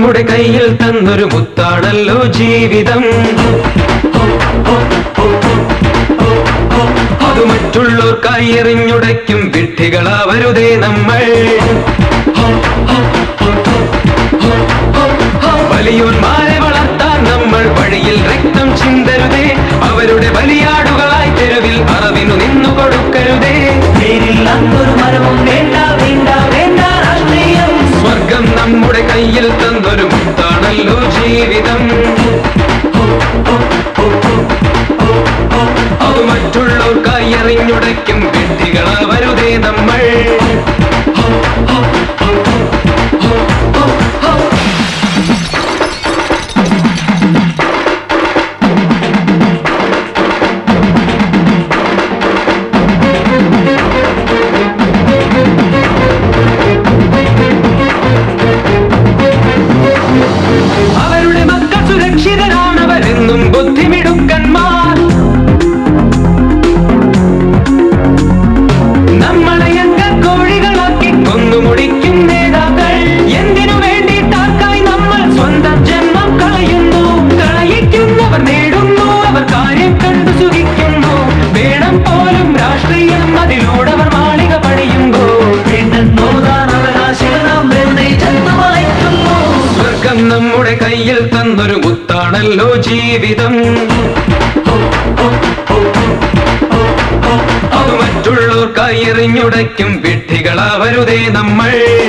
നമ്മുടെ കയ്യിൽ തന്നൊരു മുത്താണല്ലോ ജീവിതം അത് മറ്റുള്ളവർക്കായി എറിഞ്ഞുടയ്ക്കും വിഡ്ഢികളാവരുതേ നമ്മൾ വലിയോന്മാരെ വളർത്താൻ നമ്മൾ വഴിയിൽ രക്തം ചിന്തരുതേ അവരുടെ ബലിയാടുകളായി തെരുവിൽ അറവിനു നിന്നു കൊടുക്കരുതേ പേരില്ലാത്തൊരു മരവും വേണ്ട വേണ്ട വേണ്ട രാഷ്ട്രീയം സ്വർഗം നമ്മുടെ കയ്യിൽ തന്നൊരു മുത്താണല്ലോ ജീവിതം അത് മറ്റുള്ളവർക്കായി എറിഞ്ഞുടയ്ക്കും വിഡ്ഢികളാവരുതേ നമ്മൾ അവരുടെ മക്കൾ സുരക്ഷിതരാണവരെന്നും ബുദ്ധിമിടുക്കന്മാർ നമ്മളെ കോഴികളാക്കി കൊന്നുമുടിക്കും നേതാക്കൾ എന്തിനു വേണ്ടിയിട്ടാർക്കായി നമ്മൾ സ്വന്തം ജന്മം കളയുന്നു കളയിക്കുന്നവർ നേടുന്നു അവർ കാര്യം കണ്ടു സുഖിക്കുന്നു വേണം പോലും രാഷ്ട്രീയം അതിലൂടവർ മാളിക പണിയുമ്പോ വേണ്ടെന്നോതാൻ അവകാശികൾ നാം വെറുതെ ജന്മമയക്കുന്നു സ്വർഗം നമ്മുടെ കയ്യിൽ തന്നൊരു മുത്താണല്ലോ ജീവിതം അത് മറ്റുള്ളവർക്കായി എറിഞ്ഞുടയ്ക്കും വിഡ്ഢികളാവരുതേ നമ്മൾ